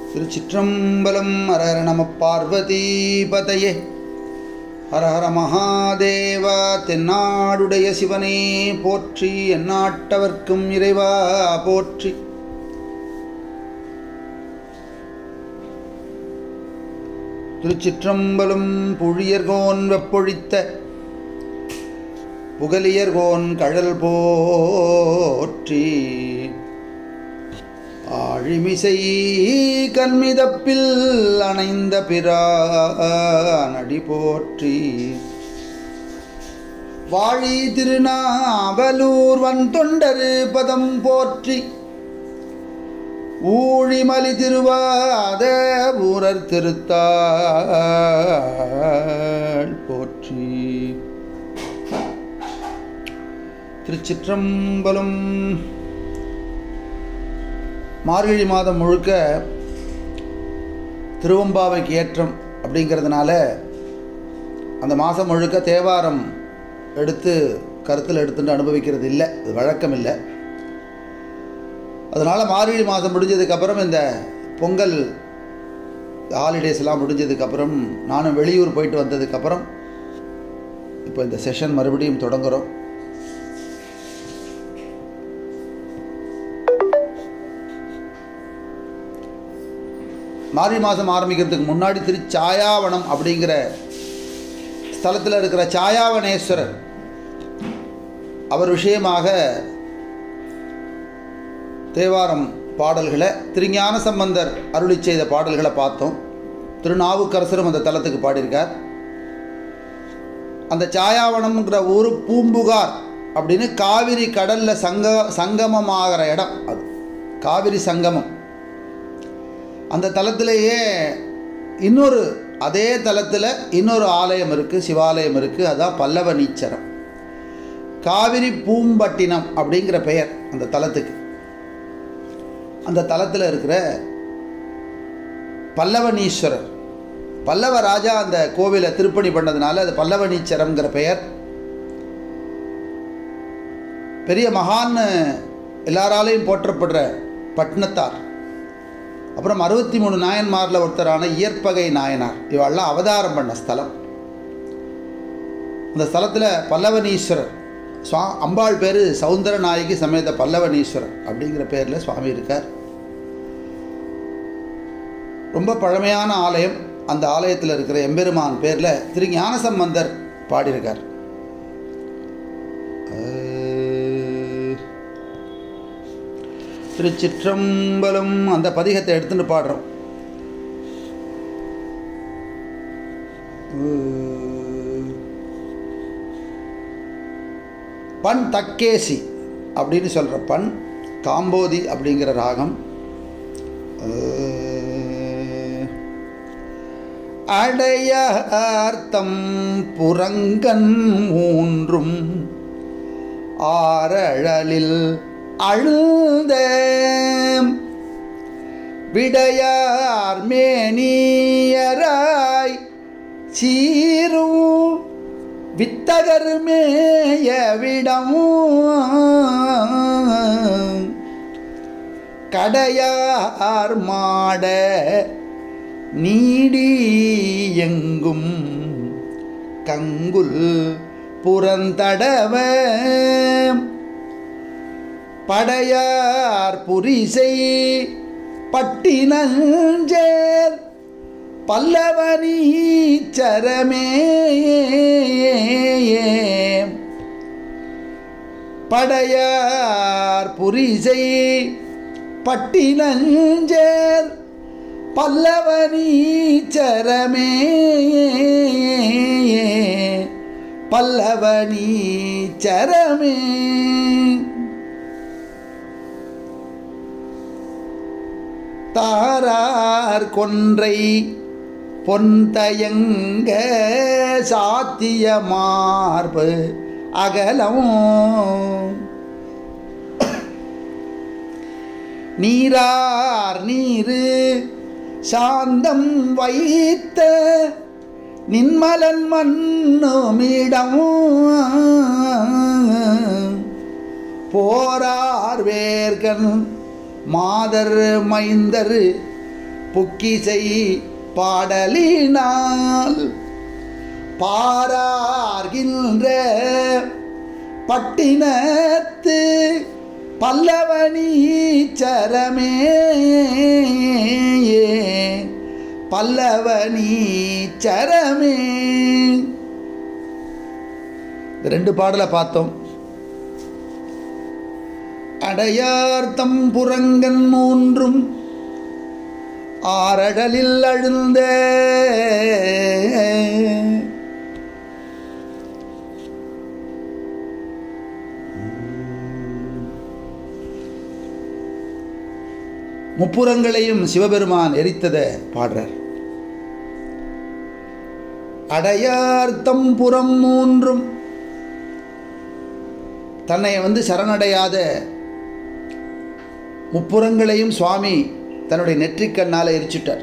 திருச்சிற்றம்பலம் ஹர ஹர நம பார்வதி பதையே ஹர ஹர மகாதேவா தென்னாடுடைய சிவனே போற்றி எந்நாட்டவர்க்கும் இறைவா போற்றி திருச்சிற்றம்பலம் புழியர்கோன் வெப்பொழித்த புகலியர்கோன் கழல் போற்றி ஆழிமிசை கண்மிதப்பில் அணைந்த பிரானடி போற்றி வாழி திருநாவலூர் வன் தொண்டரு பதம் போற்றி ஊழிமலி திருவாத ஊரர் திருத்தாள் போற்றி திருச்சிற்றம்பலம் மார்கழி மாதம் முழுக்க திருவம்பாவைக்கு ஏற்றம் அப்படிங்கிறதுனால அந்த மாதம் முழுக்க தேவாரம் எடுத்து கருத்தில் எடுத்துட்டு அனுபவிக்கிறது இல்லை அது வழக்கம் இல்லை அதனால் மார்கழி மாதம் முடிஞ்சதுக்கப்புறம் இந்த பொங்கல் ஹாலிடேஸ்லாம் முடிஞ்சதுக்கப்புறம் நானும் வெளியூர் போயிட்டு வந்ததுக்கப்புறம் இப்போ இந்த செஷன் மறுபடியும் தொடங்குகிறோம் மார்கழி மாதம் ஆரம்பிக்கிறதுக்கு முன்னாடி திருச்சாயாவனம் அப்படிங்கிற ஸ்தலத்தில் இருக்கிற சாயாவனேஸ்வரர் அவர் விஷயமாக தேவாரம் பாடல்களை திருஞான சம்பந்தர் அருளி செய்த பாடல்களை பார்த்தோம் திருநாவுக்கரசரும் அந்த தலத்துக்கு பாடியிருக்கார் அந்த சாயாவனம்ங்கிற ஊர் பூம்புகார் அப்படின்னு காவிரி கடலில் சங்க சங்கமமாகிற இடம் அது காவிரி சங்கமம் அந்த தலத்திலேயே இன்னொரு அதே தலத்தில் இன்னொரு ஆலயம் இருக்குது சிவாலயம் இருக்குது அதான் பல்லவ நீச்சரம் காவிரி பூம்பட்டினம் அப்படிங்கிற பெயர் அந்த தலத்துக்கு அந்த தலத்தில் இருக்கிற பல்லவனீஸ்வரர் பல்லவ ராஜா அந்த கோவிலை திருப்பணி பண்ணதுனால அது பல்லவனீச்சரம்ங்கிற பெயர் பெரிய மகான் எல்லாராலையும் போற்றப்படுற பட்னத்தார் அப்புறம் அறுபத்தி மூணு நாயன்மாரில் ஒருத்தரான இயற்பகை நாயனார் இவெல்லாம் அவதாரம் பண்ண ஸ்தலம் அந்த ஸ்தலத்தில் பல்லவனீஸ்வரர் சுவா அம்பாள் பேர் சவுந்தர நாயகி சமேத பல்லவனீஸ்வரர் அப்படிங்கிற பேரில் சுவாமி இருக்கார் ரொம்ப பழமையான ஆலயம் அந்த ஆலயத்தில் இருக்கிற எம்பெருமான் பேரில் திரு ஞானசம்பந்தர் பாடியிருக்கார் திருச்சிற்றம்பலம் அந்த பதிகத்தை எடுத்துட்டு பாடுறோம் பண் தக்கேசி அப்படின்னு சொல்கிற பண் காம்போதி அப்படிங்கிற ராகம் அடையார்த்தம் புறங்கன் மூன்றும் ஆரழலில் அழுந்த விடையார் மேனியராய் சீரும் வித்தகர் மேயவிடம் கடையார் மாட நீடி எங்கும் கங்குல் புறந்தடவ படையார் புரிசை பட்டினஞ்சேர் பல்லவனீச்சரமே படையார் புரிசை பட்டினஞ்சேர் பல்லவனீச்சரமே பல்லவனீச்சரமே தாரார் கொன்றை பொன்தயங்க சாத்திய மார்பு அகலம் நீரார் நீரு சாந்தம் வைத்த நின்மலன் மண்ணுமிடம் போரார் வேர்கன் மாதர் மைந்தர் புக்கிசை பாடலினால் பாரார்கின்ற பட்டினத்து பல்லவனீச்சரமே பல்லவனீச்சரமே இந்த ரெண்டு பாடலை பார்த்தோம் அடையார்த்தம் புறங்கன் மூன்றும் ஆரடலில் அழுந்த முப்புறங்களையும் சிவபெருமான் எரித்ததை பாடுறார் அடையார்த்தம் புறம் மூன்றும் தன்னை வந்து சரணடையாத முப்புறங்களையும் சுவாமி தன்னுடைய நெற்றிக்கண்ணால் எரிச்சிட்டார்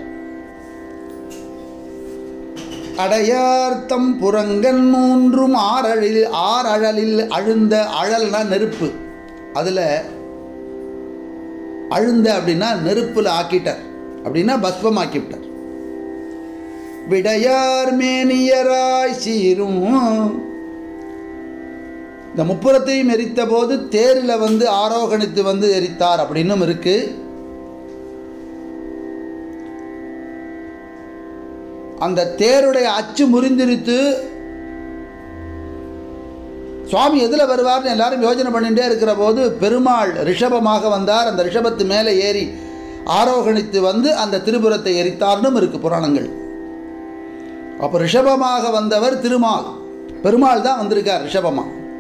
அடையார்த்தம் புறங்கன் மூன்றும் ஆறழில் ஆறழலில் அழுந்த அழல்னா நெருப்பு அதில் அழுந்த அப்படின்னா நெருப்பில் ஆக்கிட்டார் அப்படின்னா பஸ்பம் ஆக்கிவிட்டார் விடையார் மேனியராய் சீரும் இந்த முப்புறத்தையும் எரித்த போது தேரில் வந்து ஆரோகணித்து வந்து எரித்தார் அப்படின்னும் இருக்கு அந்த தேருடைய அச்சு முறிந்திருத்து சுவாமி எதில் வருவார்னு எல்லாரும் யோஜனை பண்ணிகிட்டே இருக்கிற போது பெருமாள் ரிஷபமாக வந்தார் அந்த ரிஷபத்து மேலே ஏறி ஆரோகணித்து வந்து அந்த திருபுரத்தை எரித்தார்னும் இருக்கு புராணங்கள் அப்போ ரிஷபமாக வந்தவர் திருமால் பெருமாள் தான் வந்திருக்கார் ரிஷபமா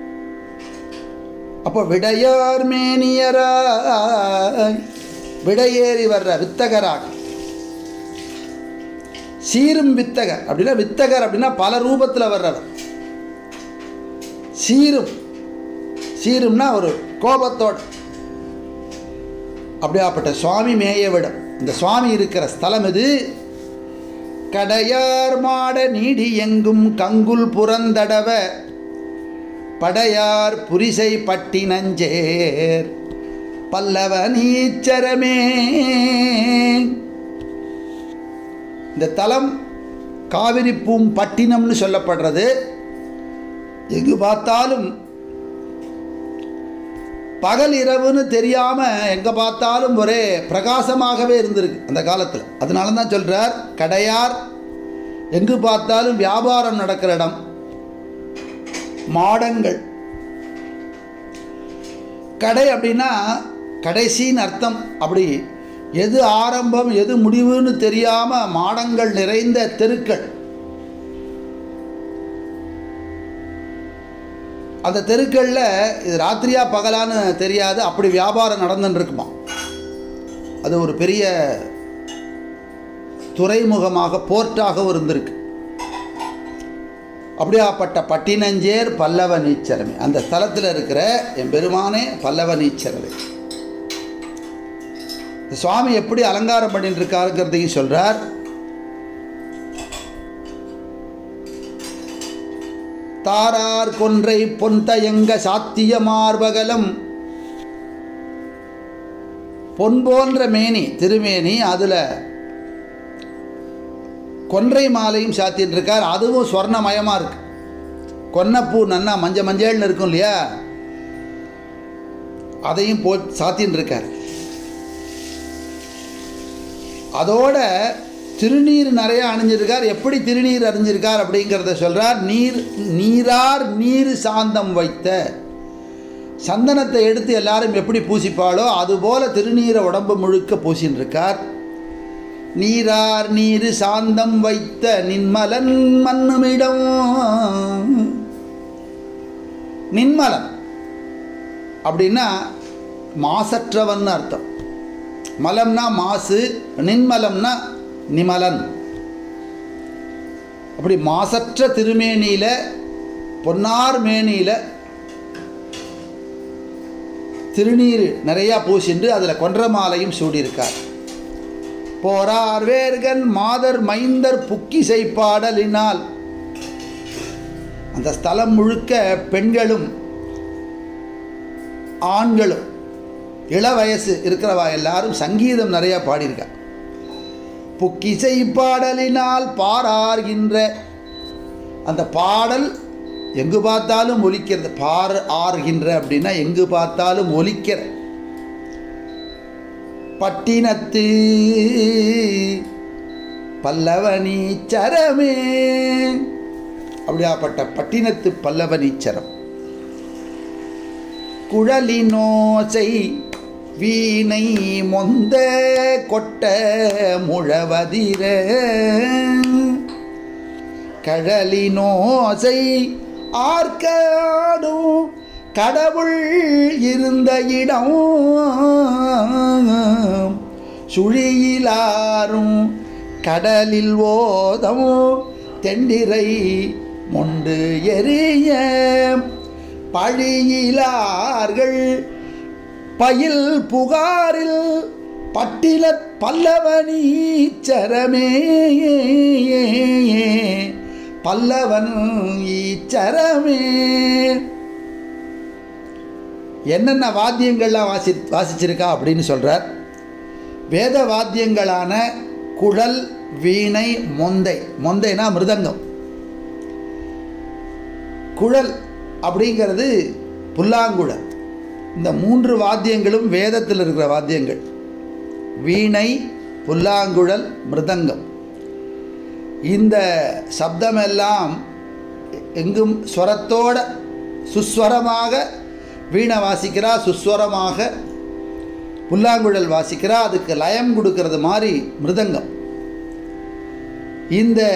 அப்போ விடையார் மேனியராய் விடையேறி வர்ற வித்தகராக சீரும் வித்தகர் அப்படின்னா வித்தகர் அப்படின்னா பல ரூபத்தில் வர்றவர் சீரும் சீரும்னா ஒரு கோபத்தோடு அப்படியாப்பட்ட சுவாமி மேயவிடம் இந்த சுவாமி இருக்கிற ஸ்தலம் இது கடையார் மாட நீடி எங்கும் கங்குல் புறந்தடவ படையார் புரிசை பட்டி நஞ்சேர் பல்லவ நீச்சரமே இந்த தலம் காவிரி பூம் பட்டினம்னு சொல்லப்படுறது எங்கு பார்த்தாலும் பகல் இரவுன்னு தெரியாமல் எங்கே பார்த்தாலும் ஒரே பிரகாசமாகவே இருந்திருக்கு அந்த காலத்தில் அதனால தான் சொல்கிறார் கடையார் எங்கு பார்த்தாலும் வியாபாரம் நடக்கிற இடம் மாடங்கள் கடை அப்படின்னா கடைசின்னு அர்த்தம் அப்படி எது ஆரம்பம் எது முடிவுன்னு தெரியாமல் மாடங்கள் நிறைந்த தெருக்கள் அந்த தெருக்களில் இது ராத்திரியா பகலான்னு தெரியாது அப்படி வியாபாரம் நடந்துன்னு இருக்குமா அது ஒரு பெரிய துறைமுகமாக போர்ட்டாகவும் இருந்திருக்கு அப்படியாப்பட்ட பட்டினஞ்சேர் பல்லவ நீச்சரமே அந்த ஸ்தலத்தில் இருக்கிற என் பெருமானே பல்லவ நீச்சரமே சுவாமி எப்படி அலங்காரம் பண்ணிட்டு இருக்காருங்கிறதையும் சொல்கிறார் தாரார் கொன்றை பொன்தயங்க சாத்திய மார்பகலம் பொன் போன்ற மேனி திருமேனி அதில் கொன்றை மாலையும் சாத்தின்னு இருக்கார் அதுவும் ஸ்வர்ணமயமாக இருக்கு கொன்னப்பூ நன்னா மஞ்ச மஞ்சள்னு இருக்கும் இல்லையா அதையும் போ சாத்தின்னு இருக்கார் அதோட திருநீர் நிறைய அணிஞ்சிருக்கார் எப்படி திருநீர் அறிஞ்சிருக்கார் அப்படிங்கிறத சொல்கிறார் நீர் நீரார் நீர் சாந்தம் வைத்த சந்தனத்தை எடுத்து எல்லாரும் எப்படி பூசிப்பாளோ அதுபோல திருநீரை உடம்பு முழுக்க பூசின்னு இருக்கார் நீரார் நீர் சாந்தம் வைத்த நின்மலன் மண்ணுமிடம் நின்மலன் அப்படின்னா மாசற்றவன் அர்த்தம் மலம்னா மாசு நின்மலம்னா நிமலன் அப்படி மாசற்ற திருமேனியில் பொன்னார் மேனியில் திருநீர் நிறையா பூசிண்டு அதில் கொன்ற மாலையும் சூடியிருக்கார் போரார் வேர்கன் மாதர் மைந்தர் புக்கிசை பாடலினால் அந்த ஸ்தலம் முழுக்க பெண்களும் ஆண்களும் இள வயசு இருக்கிறவா எல்லாரும் சங்கீதம் நிறையா பாடியிருக்கா புக்கிசை பாடலினால் பாரார்கின்ற அந்த பாடல் எங்கு பார்த்தாலும் ஒலிக்கிறது பார் ஆர்கின்ற அப்படின்னா எங்கு பார்த்தாலும் ஒலிக்கிற பட்டினத்து பல்லவனீச்சரமே அப்படியாப்பட்ட பட்டினத்து பல்லவனீச்சரம் குழலினோசை வீணை மொந்த கொட்ட முழவதிர கழலினோசை ஆர்க்காடும் கடவுள் இருந்த இடம் சுழியிலாரும் கடலில் ஓதம் தெண்டிரை மொண்டு எரிய பழியிலார்கள் பயில் புகாரில் பட்டில பல்லவனீச்சரமே பல்லவன் ஈச்சரமே என்னென்ன வாத்தியங்கள்லாம் வாசி வாசிச்சிருக்கா அப்படின்னு சொல்கிறார் வேத வாத்தியங்களான குழல் வீணை மொந்தை மொந்தைனா மிருதங்கம் குழல் அப்படிங்கிறது புல்லாங்குழல் இந்த மூன்று வாத்தியங்களும் வேதத்தில் இருக்கிற வாத்தியங்கள் வீணை புல்லாங்குழல் மிருதங்கம் இந்த சப்தமெல்லாம் எங்கும் ஸ்வரத்தோட சுஸ்வரமாக வீணை வாசிக்கிறா சுஸ்வரமாக புல்லாங்குழல் வாசிக்கிறா அதுக்கு லயம் கொடுக்கறது மாதிரி மிருதங்கம் இந்த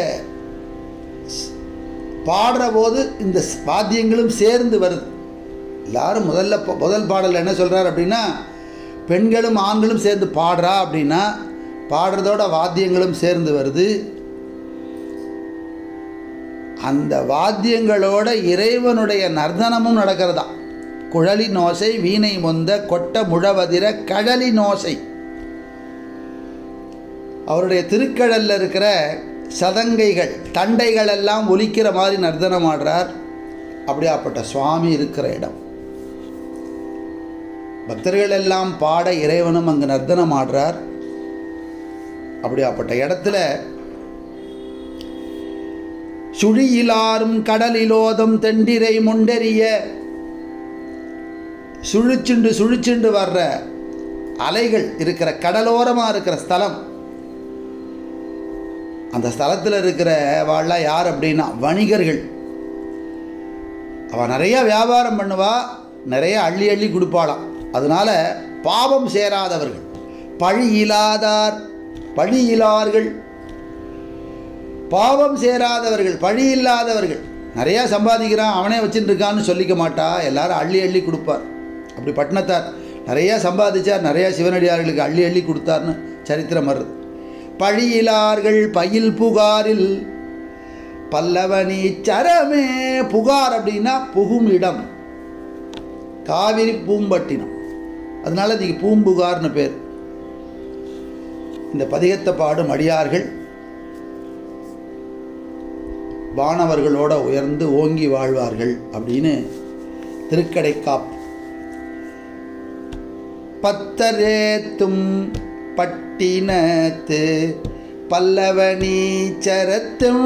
பாடுற போது இந்த வாத்தியங்களும் சேர்ந்து வருது எல்லாரும் முதல்ல முதல் பாடல் என்ன சொல்கிறார் அப்படின்னா பெண்களும் ஆண்களும் சேர்ந்து பாடுறா அப்படின்னா பாடுறதோட வாத்தியங்களும் சேர்ந்து வருது அந்த வாத்தியங்களோட இறைவனுடைய நர்தனமும் நடக்கிறதா குழலி நோசை வீணை மொந்த கொட்ட முழவதிர கழலி நோசை அவருடைய திருக்கடலில் இருக்கிற சதங்கைகள் தண்டைகள் எல்லாம் ஒலிக்கிற மாதிரி நர்த்தனம் ஆடுறார் அப்படியாப்பட்ட சுவாமி இருக்கிற இடம் பக்தர்கள் எல்லாம் பாட இறைவனும் அங்கு நர்த்தனம் ஆடுறார் அப்படியாப்பட்ட இடத்துல சுழியிலாரும் கடலிலோதம் தெண்டிரை முண்டெறிய சுழிச்சுண்டு சுழிச்சுண்டு வர்ற அலைகள் இருக்கிற கடலோரமாக இருக்கிற ஸ்தலம் அந்த ஸ்தலத்தில் இருக்கிற வாழலாம் யார் அப்படின்னா வணிகர்கள் அவள் நிறைய வியாபாரம் பண்ணுவா நிறைய அள்ளி அள்ளி கொடுப்பாளாம் அதனால் பாவம் சேராதவர்கள் பழி இல்லாதார் பழி இல்லார்கள் பாவம் சேராதவர்கள் பழி இல்லாதவர்கள் நிறையா சம்பாதிக்கிறான் அவனே வச்சுட்டு இருக்கான்னு சொல்லிக்க மாட்டா எல்லாரும் அள்ளி அள்ளி கொடுப்பார் அப்படி பட்டினத்தார் நிறையா சம்பாதிச்சார் நிறையா சிவனடியார்களுக்கு அள்ளி அள்ளி கொடுத்தார்னு சரித்திரம் வருது பழியிலார்கள் பயில் புகாரில் பல்லவனி சரமே புகார் அப்படின்னா புகும் இடம் காவிரி பூம்பட்டினம் அதனால இதுக்கு பூம்புகார்னு பேர் இந்த பதிகத்தை பாடும் அடியார்கள் வானவர்களோட உயர்ந்து ஓங்கி வாழ்வார்கள் அப்படின்னு திருக்கடைக்காப்பு பத்தரேத்தும் பட்டினத்து பல்லவனீச்சரத்தும்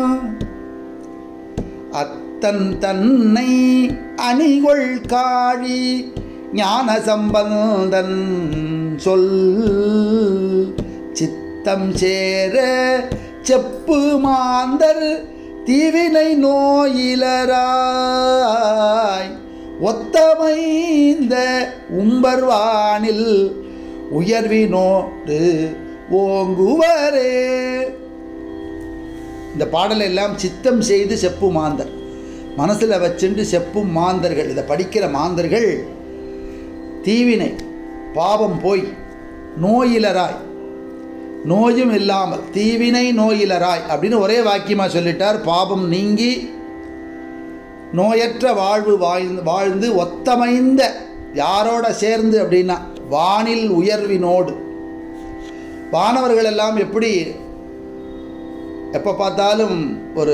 அத்தன் தன்னை அணிகொள் காழி ஞான சம்பந்தன் சொல் சித்தம் சேர செப்பு மாந்தர் தீவினை நோயிலராய் ஒத்தமைந்த உம்பர்வானில் உயர்வினோடு ஓங்குவரே இந்த பாடலை எல்லாம் சித்தம் செய்து செப்பு மாந்தர் மனசில் வச்சுண்டு செப்பும் மாந்தர்கள் இதை படிக்கிற மாந்தர்கள் தீவினை பாவம் போய் நோயிலராய் நோயும் இல்லாமல் தீவினை நோயிலராய் அப்படின்னு ஒரே வாக்கியமாக சொல்லிட்டார் பாபம் நீங்கி நோயற்ற வாழ்வு வாழ்ந்து வாழ்ந்து ஒத்தமைந்த யாரோட சேர்ந்து அப்படின்னா வானில் உயர்வினோடு வானவர்கள் எல்லாம் எப்படி எப்போ பார்த்தாலும் ஒரு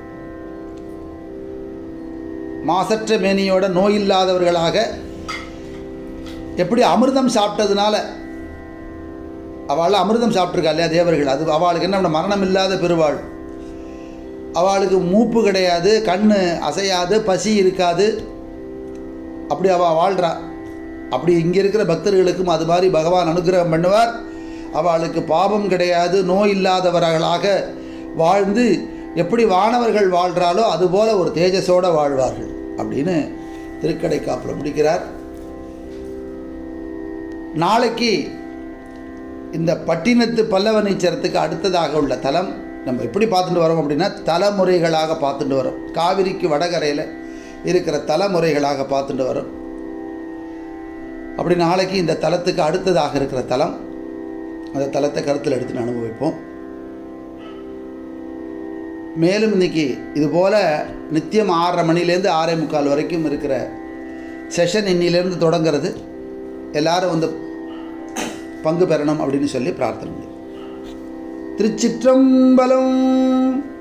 மாசற்ற மேனியோட நோய் இல்லாதவர்களாக எப்படி அமிர்தம் சாப்பிட்டதுனால அவள் அமிர்தம் சாப்பிட்ருக்கா இல்லையா தேவர்கள் அது அவளுக்கு என்ன பண்ண மரணம் இல்லாத பெருவாள் அவளுக்கு மூப்பு கிடையாது கண் அசையாது பசி இருக்காது அப்படி அவள் வாழ்கிறா அப்படி இங்கே இருக்கிற பக்தர்களுக்கும் அது மாதிரி பகவான் அனுகிரகம் பண்ணுவார் அவளுக்கு பாபம் கிடையாது நோய் இல்லாதவர்களாக வாழ்ந்து எப்படி வானவர்கள் வாழ்கிறாலோ அதுபோல ஒரு தேஜஸோடு வாழ்வார்கள் அப்படின்னு திருக்கடை காப்பில் முடிக்கிறார் நாளைக்கு இந்த பட்டினத்து பல்லவ நீச்சரத்துக்கு அடுத்ததாக உள்ள தலம் நம்ம எப்படி பார்த்துட்டு வரோம் அப்படின்னா தலைமுறைகளாக பார்த்துட்டு வரோம் காவிரிக்கு வடகரையில் இருக்கிற தலைமுறைகளாக பார்த்துட்டு வரோம் அப்படி நாளைக்கு இந்த தலத்துக்கு அடுத்ததாக இருக்கிற தலம் அந்த தலத்தை கருத்தில் எடுத்து அனுபவிப்போம் மேலும் இன்னைக்கு இதுபோல் நித்தியம் ஆறரை மணிலேருந்து ஆறே முக்கால் வரைக்கும் இருக்கிற செஷன் இன்னிலேருந்து தொடங்கிறது எல்லாரும் வந்து பங்கு பெறணும் அப்படின்னு சொல்லி பிரார்த்தனை பண்ணி திருச்சிற்றம்பலம்